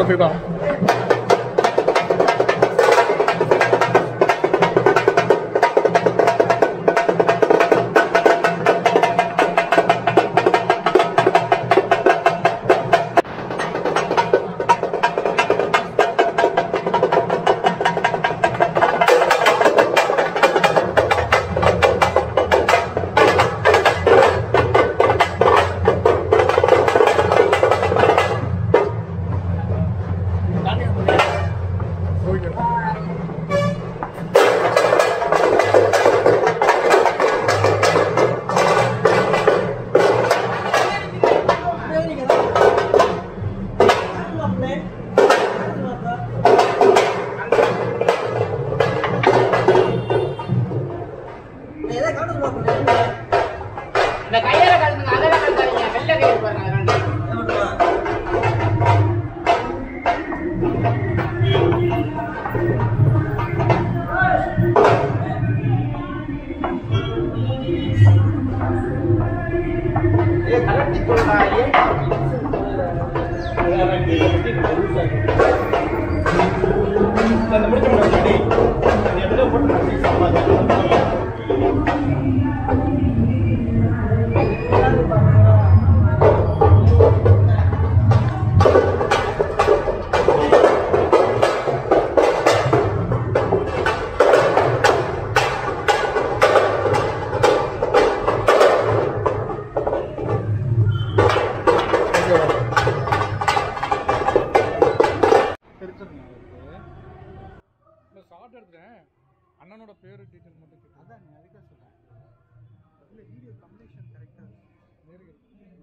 பார்த்துக்கு தான் ஓகே இந்த கையால கழுத்துங்க அதெல்லாம் கழுத்தாதீங்க வெள்ளை கயிறு பாருங்க அது ரெண்டு. தெரிஞ்சிருங்க இல்லை ஷார்ட் எடுத்துட்டேன் அண்ணனோட பேர் டீட்டெயில் மட்டும் கேட்டு அதான் நீ அதுக்காக சொல்கிறேன் இல்லை வீடியோ கம்ப்ளீஷன் கரெக்டாக நேருக்கு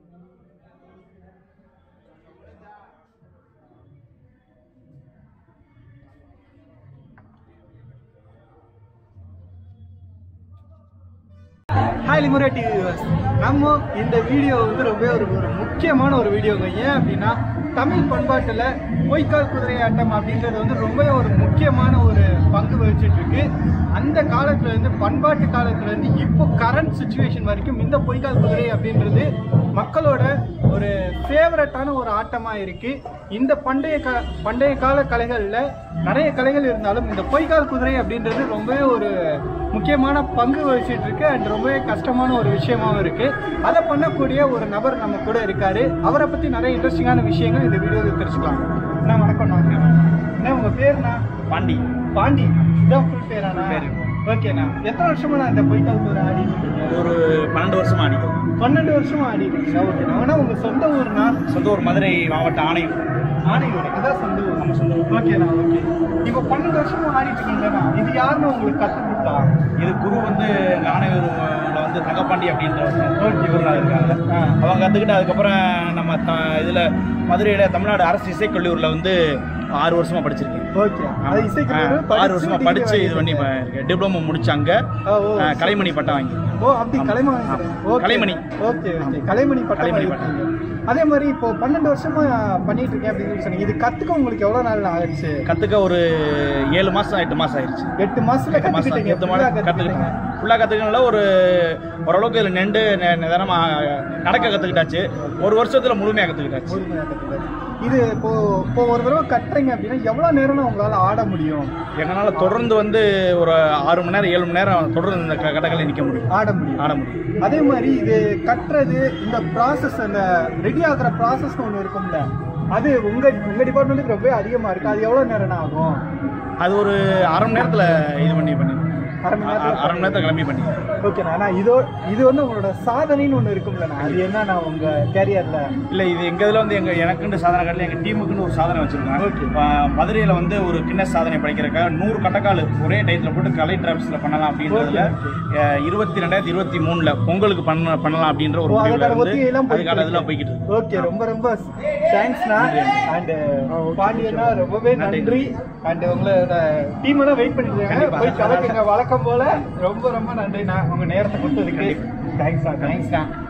ஹாய் லிமுரே டிவி வியூவர்ஸ் நம்ம இந்த வீடியோ வந்து ரொம்ப ஒரு ஒரு முக்கியமான ஒரு வீடியோங்க ஏன் அப்படின்னா தமிழ் பண்பாட்டில் பொய்க்கால் குதிரையாட்டம் அப்படின்றது வந்து ரொம்ப ஒரு முக்கியமான ஒரு பங்கு வகிச்சிட்டு இருக்கு அந்த காலத்துல இருந்து பண்பாட்டு காலத்துல இருந்து இப்போ கரண்ட் சுச்சுவேஷன் வரைக்கும் இந்த பொய்க்கால் குதிரை அப்படின்றது மக்களோட ஒரு ஃபேவரட்டான ஒரு ஆட்டமா இருக்கு இந்த பண்டைய கா பண்டைய கால கலைகளில் நிறைய கலைகள் இருந்தாலும் இந்த பொய்க்கால் குதிரை அப்படின்றது ரொம்பவே ஒரு முக்கியமான பங்கு வகிச்சிட்டு இருக்கு அண்ட் ரொம்பவே கஷ்டமான ஒரு விஷயமாவும் இருக்கு அதை பண்ணக்கூடிய ஒரு நபர் நம்ம கூட இருக்காரு அவரை பத்தி நிறைய இன்ட்ரெஸ்டிங்கான விஷயங்கள் இந்த வீடியோவில் தெரிஞ்சுக்கலாம் அண்ணா வணக்கம் அண்ணா உங்க பேருண்ணா பாண்டி பாண்டி இதான் ஃபுல் பேராண்ணா ஓகேண்ணா எத்தனை வருஷமா நான் இந்த பொய்க்கால் குதிரை ஆடிட்டு இருக்கீங்க ஒரு பன்னெண்டு வருஷமா அடிக்கும் பன்னெண்டு வருஷமா ஆடிட்டு இருக்கீங்க ஓகேண்ணா ஆனா உங்க சொந்த ஊர்னா சொந்த ஒரு மதுரை மாவட்ட ஆணையம் ஆணையூர் அதான் சொந்த ஊர் நம்ம சொந்த ஊர் ஓகேண்ணா ஓகே இப்போ பன்னெண்டு வருஷமா ஆடிட்டு இருக்கீங்கண்ணா இது யாருன்னு உங்களுக்கு கற்றுக் கொடுத்தா இது குரு வந்து ஆணையூர்ல வந்து தங்கப்பாண்டி அப்படின்ற Okay. ஊர்ல இருக்காங்க ஆ. அவங்க கற்றுக்கிட்டு அதுக்கப்புறம் நம்ம த இதில் மதுரையில் தமிழ்நாடு அரசு இசைக்கல்லூரில் வந்து ஆறு வருஷமா படிச்சிருக்கேன் ஓகே அது இசைக்கல்லூரி ஆ, ஆறு வருஷமா படிச்சு இது பண்ணி டிப்ளமோ முடிச்சு அங்க ஓ, ஓ. ஆ, கலைமணி பட்டம் வாங்கி ஓ அப்படி கலைமணி ஆமா. Okay. Kalaimani. Okay okay Kalaimani பட்டம் கலைமணி வாங்கியிருக்கீங்க. அதே மாதிரி இப்போ பன்னெண்டு வருஷமா பண்ணிட்டு இருக்கேன் அப்படின்னு சொல்லி சொன்னீங்க இது கத்துக்க உங்களுக்கு எவ்வளவு நாள் ஆயிடுச்சு கற்றுக்க ஒரு ஏழு மாசம் எட்டு மாசம் ஆயிடுச்சு எட்டு மாசத்துல எட்டு மாசம் கத்துக்கிட்டீங்க எட்டு full-ஆ மாதம் கத்துக்கிட்டீங்க. கற்றுக்கிட்டேன் ஃபுல்லாக கற்றுக்கனால ஒரு ஓரளவுக்கு இதில் நின்று நிதானமாக நடக்க கற்றுக்கிட்டாச்சு ஒரு வருஷத்தில் முழுமையாக கற்றுக்கிட்டாச்சு முழுமையா கத்துக்கிட்டாச்சு. இது இப்போ இப்போ ஒரு தடவை கட்டுறீங்க அப்படின்னா எவ்வளவு நேரம் உங்களால ஆட முடியும் எங்களால் தொடர்ந்து வந்து ஒரு ஆறு மணி நேரம் ஏழு மணி நேரம் தொடர்ந்து இந்த க- கடற்கரை நிற்க முடியும் ஆட முடியும் ஆட முடியும் அதே மாதிரி இது கட்டுறது இந்த ப்ராசஸ் அந்த ரெடி ஆகுற ப்ராசஸ்னு ஒன்று இருக்கும்ல அது உங்க உங்க டிபார்ட்மெண்ட்டுக்கு ரொம்ப அதிகமா இருக்கு அது எவ்வளவு நேரம் ஆகும் அது ஒரு அரை மணி நேரத்தில் இது பண்ணி பண்ணி அரை மணி நேரத்துல அரை மணி நேரத்தில் கிளம்பி பண்ணி ஓகேண்ணா ஆனா இதோ இது வந்து உங்களோட சாதனைன்னு ஒன்று இருக்கும்லண்ணா அது என்னண்ணா உங்க கேரியர்ல இல்லை இது எங்கள் இதில் வந்து எங்கள் எனக்குன்னு சாதனை கடல எங்கள் டீமுக்குன்னு ஒரு சாதனை வச்சுருக்கோம் மதுரையில் வந்து ஒரு கின்னஸ் சாதனை படிக்கிறக்காக நூறு கட்டக்கால் ஒரே டயத்தில் போட்டு கலை டிராப்ஸில் பண்ணலாம் அப்படின்றதுல அஹ், இருபத்தி ரெண்டாயிரத்தி இருபத்தி மூணில் பொங்கலுக்கு பண்ண பண்ணலாம் அப்படின்ற ஒரு ஓ, முடிவில் அதுக்கான வந்து ஒத்திகையெல்லாம் போயிட்டு அதுக்கான இருக்கு. இதெல்லாம் போய்கிட்டு இருக்கு ஓகே ரொம்ப ரொம்ப தேங்க்ஸ்ண்ணா அண்ட் பாண்டியண்ணா ரொம்பவே நன்றி. நன்றி அண்ட் உங்களோட டீம் எல்லாம் வெயிட் பண்ணிட்டு இருக்காங்க கண்டிப்பா. போய் கலக்குங்க வழக்கம் போல ரொம்ப ரொம்ப நன்றிண்ணா உங்க நேரத்தை கொடுத்ததுக்கு தேங்க்ஸ்ண்ணா தேங்க்ஸ்ண்ணா